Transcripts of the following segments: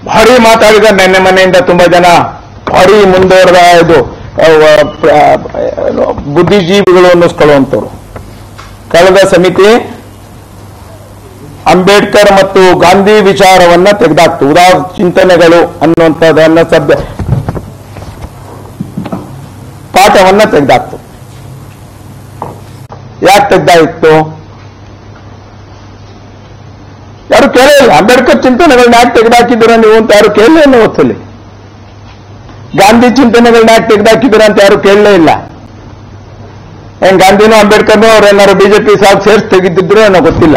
ಭಾರಿ ಮಾತಾಡಿದ ನೆನ್ನೆ ಮನೆಯಿಂದ ತುಂಬಾ ಜನ ಭಾರಿ ಮುಂದುವರೆದ ಇದು ಅಹ್, ಪ್ರ- ಏನು, ಬುದ್ಧಿಜೀವಿಗಳು ಅನ್ನಿಸ್ಕೊಳ್ಳುವಂಥವ್ರು ಕಳೆದ ಸಮಿತಿ ಅಂಬೇಡ್ಕರ್ ಮತ್ತು ಗಾಂಧಿ ವಿಚಾರವನ್ನ ತೆಗೆದಾಕ್ತು ಉದಾರ ಚಿಂತನೆಗಳು ಅನ್ನುವಂಥದ್ದನ್ನ ಸಭ್ಯ ಪಾಠವನ್ನ ತೆಗೆದಾಕ್ತು ಯಾಕೆ ತೆಗ್ದಾಯಿತು ಯಾರು ಕೇಳಿಲ್ಲ ಅಂಬೇಡ್ಕರ್ ಚಿಂತನೆಗಳನ್ನ ಯಾಕೆ ತೆಗೆದಾಕಿದ್ದೀರಾ ನೀವು ಅಂತ ಯಾರು ಕೇಳಲೇ ಇಲ್ಲ ಹೊತ್ತಲ್ಲಿ ಗಾಂಧಿ ಚಿಂತನೆಗಳನ್ನ ಯಾಕೆ ತೆಗೆದಾಕಿದ್ದೀರಾ ಅಂತ ಯಾರು ಕೇಳಲೇ ಇಲ್ಲ ಏನ್ ಗಾಂಧಿನೂ ಅಂಬೇಡ್ಕರ್ನೂ ಅವ್ರು ಏನಾದ್ರು ಬಿಜೆಪಿ ಸಾಕು ಸೇರಿಸಿ ತೆಗೆದಿದ್ರು ಏನೋ ಗೊತ್ತಿಲ್ಲ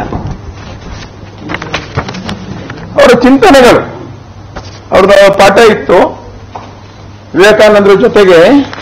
ಅವರ ಚಿಂತನೆಗಳು ಅವ್ರದ್ದು ಪಾಠ ಇತ್ತು ವಿವೇಕಾನಂದರ ಜೊತೆಗೆ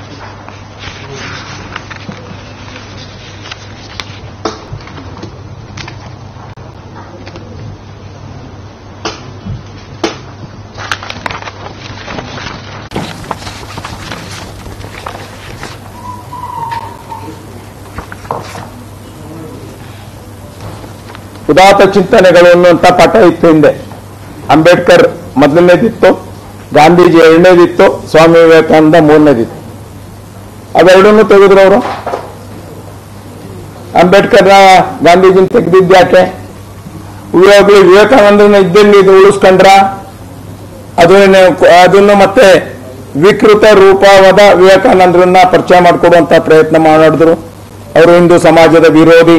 ಉದಾತ್ತ ಚಿಂತನೆಗಳು ಅನ್ನುವಂಥ ಪಾಠ ಇತ್ತು ಹಿಂದೆ ಅಂಬೇಡ್ಕರ್ ಮೊದಲನೇದಿತ್ತು ಗಾಂಧೀಜಿ ಎರಡನೇದಿತ್ತು ಸ್ವಾಮಿ ವಿವೇಕಾನಂದ ಮೂರನೇದಿತ್ತು ಅವೆರಡನ್ನೂ ತೆಗೆದ್ರು ಅವರು ಅಂಬೇಡ್ಕರ್ನ ಗಾಂಧೀಜಿನ ತೆಗೆದಿದ್ಯಾಕೆ ಇವಾಗಲೂ ವಿವೇಕಾನಂದನ ಇದ್ದಲ್ಲಿ ಇದು ಉಳಿಸ್ಕೊಂಡ್ರ ಅದನ್ನ ಅದನ್ನು ಮತ್ತೆ ವಿಕೃತ ರೂಪವಾದ ವಿವೇಕಾನಂದರನ್ನ ಪರಿಚಯ ಮಾಡಿಕೊಡುವಂತ ಪ್ರಯತ್ನ ಮಾಡಿದ್ರು ಅವರು ಹಿಂದೂ ಸಮಾಜದ ವಿರೋಧಿ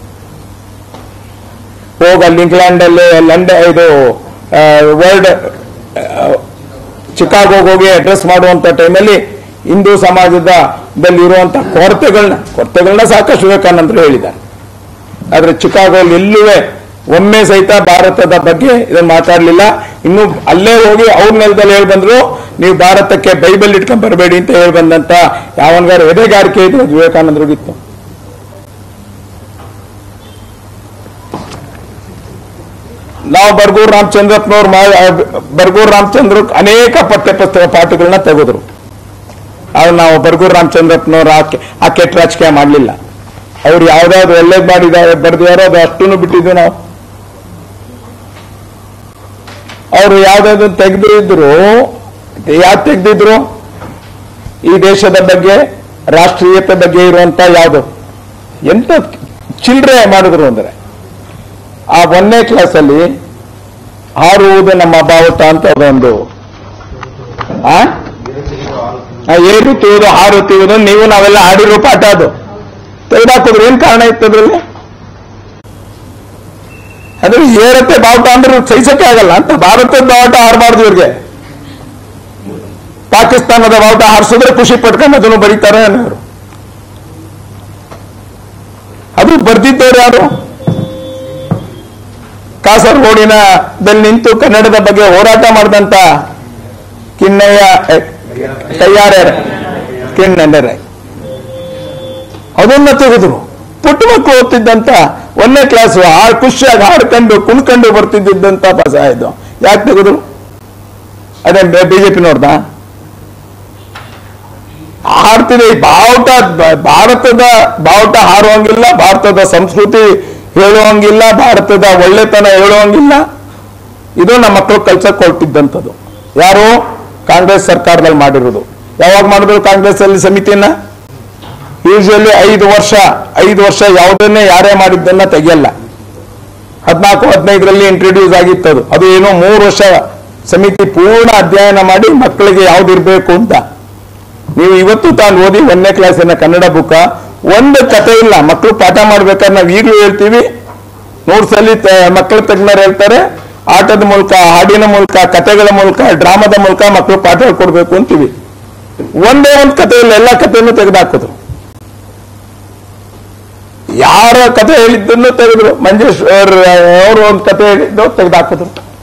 ಹೋಗ ಇಂಗ್ಲೆಂಡ್ ಅಲ್ಲಿ ಲಂಡನ್ ಇದು ವರ್ಲ್ಡ್ ಚಿಕಾಗೋಗೆ ಹೋಗಿ ಅಡ್ರೆಸ್ ಮಾಡುವಂತ ಟೈಮಲ್ಲಿ ಹಿಂದೂ ಸಮಾಜದ ದಲ್ಲಿ ಇರುವಂತ ಕೊರತೆಗಳನ್ನ ಕೊರತೆಗಳನ್ನ ಸಾಕಷ್ಟು ವಿವೇಕಾನಂದರು ಹೇಳಿದ್ದಾರೆ ಆದ್ರೆ ಚಿಕಾಗೋಲ್ಲಿ ಎಲ್ಲುವೇ ಒಮ್ಮೆ ಸಹಿತ ಭಾರತದ ಬಗ್ಗೆ ಇದನ್ನು ಮಾತಾಡಲಿಲ್ಲ ಇನ್ನು ಅಲ್ಲೇ ಹೋಗಿ ಅವ್ರ ನೆಲದಲ್ಲಿ ಹೇಳಿ ಬಂದ್ರು ನೀವು ಭಾರತಕ್ಕೆ ಬೈಬಲ್ ಇಟ್ಕೊಂಡ್ ಬರಬೇಡಿ ಅಂತ ಹೇಳಿ ಬಂದಂತ ಯಾವನ್ಗಾರ ಎದೆಗಾರಿಕೆ ಇದು ವಿವೇಕಾನಂದರಿಗಿತ್ತು ನಾವು ಬರ್ಗೂರ್ ರಾಮಚಂದ್ರಪ್ಪನವ್ರು ಮಾ- ಬರ್ಗೂರ್ ರಾಮಚಂದ್ರ ಅನೇಕ ಪಠ್ಯ ಪುಸ್ತಕ ಪಾಠಗಳನ್ನ ತೆಗೆದ್ರು ಆದ್ರೆ ನಾವು ಬರ್ಗೂರ್ ರಾಮಚಂದ್ರಪ್ಪನವ್ರು ಆ ಕೆ- ಆ ಕೆಟ್ಟ ರಾಜಕೀಯ ಮಾಡಲಿಲ್ಲ ಅವ್ರು ಯಾವ್ದಾದ್ರು ಒಳ್ಳೇದ್ ಮಾಡಿದ್ದಾರೆ ಬರ್ದಿದಾರೋ ಅದು ಅಷ್ಟನ್ನು ಬಿಟ್ಟಿದ್ವಿ ನಾವು ಅವರು ಯಾವ್ದಾದ್ರು ತೆಗೆದಿದ್ರು ಯಾವ್ದು ತೆಗೆದಿದ್ರು ಈ ದೇಶದ ಬಗ್ಗೆ ರಾಷ್ಟ್ರೀಯತೆ ಬಗ್ಗೆ ಇರುವಂತ ಯಾವುದು ಎಂತ ಚಿಲ್ಲರೆ ಮಾಡಿದ್ರು ಅಂದ್ರೆ ಆ ಒಂದನೇ ಕ್ಲಾಸಲ್ಲಿ ಹಾರುವುದು ನಮ್ಮ ಬಾವುಟ ಅಂತ ಅದೊಂದು ಆ ಆ, ಏರುತ್ತುವುದು ಹಾರುತ್ತುವುದು ನೀವು ನಾವೆಲ್ಲ ಆಡಿರೋ ಪಾಠ ಅದು ತೆಗೆದಾಕಿದ್ರು ಏನ್ ಕಾರಣ ಇತ್ತು ಅದ್ರಲ್ಲಿ ಅಂದ್ರೆ ಏರತ್ತೆ ಬಾವುಟ ಅಂದ್ರೆ ಸಹಿಸಕ್ಕೆ ಆಗಲ್ಲ ಅಂತ ಭಾರತದ ಬಾವುಟ ಹಾರಬಾರ್ದು ಇವ್ರಿಗೆ ಪಾಕಿಸ್ತಾನದ ಬಾವುಟ ಹಾರಿಸಿದ್ರೆ ಖುಷಿ ಪಟ್ಕೊಂಡು ಅದನ್ನು ಬರೀತಾರೆ ಅನ್ನೋರು ಅದು ಬರ್ದಿದ್ದವ್ರು ಯಾರು ಕಾಸರಗೋಡಿನ ದಲ್ಲಿ ನಿಂತು ಕನ್ನಡದ ಬಗ್ಗೆ ಹೋರಾಟ ಮಾಡಿದಂತ ಕಿನ್ನಯ್ಯ ಎ, ಕಯ್ಯಾರೆ ಕಿಣ್ಣೆರೆ ಅದನ್ನ ತೆಗೆದ್ರು ಪುಟ್ಟ ಮಕ್ಕಳು ಓದ್ತಿದ್ದಂತ ಒಂದನೇ ಕ್ಲಾಸ್ ಹಾಡು ಖುಷಿಯಾಗಿ ಹಾಡ್ಕೊಂಡು ಕುಣ್ಕೊಂಡು ಬರ್ತಿದ್ದಂತ ಪಾಸ ಇದು ಯಾಕೆ ತೆಗೆದ್ರು ಅದೇ ಬಿಜೆಪಿ ನೋಡ್ದ ಹಾಡ್ತಿದೆ ಈ ಬಾವುಟ ಬ- ಭಾರತದ ಬಾವುಟ ಹಾರುವಂಗಿಲ್ಲ ಭಾರತದ ಸಂಸ್ಕೃತಿ ಹೇಳುವಂಗಿಲ್ಲ ಭಾರತದ ಒಳ್ಳೆತನ ಹೇಳುವಂಗಿಲ್ಲ ಇದು ನಮ್ಮ ಮಕ್ಕಳು ಕಲ್ಸಕ್ ಹೊರಟಿದ್ದಂಥದ್ದು ಯಾರು ಕಾಂಗ್ರೆಸ್ ಸರ್ಕಾರದಲ್ಲಿ ಮಾಡಿರೋದು ಯಾವಾಗ ಮಾಡಿದ್ರು ಕಾಂಗ್ರೆಸ್ ಅಲ್ಲಿ ಸಮಿತಿಯನ್ನ ಯೂಶಲಿ ಐದು ವರ್ಷ ಐದು ವರ್ಷ ಯಾವುದನ್ನೇ ಯಾರೇ ಮಾಡಿದ್ದನ್ನ ತೆಗೆಯಲ್ಲ ಹದಿನಾಲ್ಕು ಹದಿನೈದರಲ್ಲಿ ಇಂಟ್ರೊಡ್ಯೂಸ್ ಆಗಿತ್ತದು ಅದು ಏನೋ ಮೂರು ವರ್ಷ ಸಮಿತಿ ಪೂರ್ಣ ಅಧ್ಯಯನ ಮಾಡಿ ಮಕ್ಕಳಿಗೆ ಯಾವ್ದಿರ್ಬೇಕು ಅಂತ ನೀವು ಇವತ್ತು ತಾನು ಓದಿ ಒಂದನೇ ಕ್ಲಾಸಿನ ಕನ್ನಡ ಬುಕ್ಕ ಒಂದು ಕತೆ ಇಲ್ಲ ಮಕ್ಕಳು ಪಾಠ ಮಾಡ್ಬೇಕಾದ್ರೆ ನಾವು ಈಗಲೂ ಹೇಳ್ತೀವಿ ನೋಟ್ಸ್ ಅಲ್ಲಿ ತ- ಮಕ್ಕಳ ತಜ್ಞರು ಹೇಳ್ತಾರೆ ಆಟದ ಮೂಲಕ ಹಾಡಿನ ಮೂಲಕ ಕತೆಗಳ ಮೂಲಕ ಡ್ರಾಮದ ಮೂಲಕ ಮಕ್ಕಳು ಪಾಠ ಹೇಳ್ಕೊಡ್ಬೇಕು ಅಂತೀವಿ ಒಂದೇ ಒಂದು ಕತೆ ಇಲ್ಲ ಎಲ್ಲ ಕಥೆಯನ್ನು ತೆಗೆದುಹಾಕಿದ್ರು ಯಾರ ಕತೆ ಹೇಳಿದ್ದನ್ನು ತೆಗೆದ್ರು ಮಂಜೇಶ್ವರ್ ಅವರು ಒಂದು ಕತೆ ಹೇಳಿದ್ದು ತೆಗೆದುಹಾಕಿದ್ರು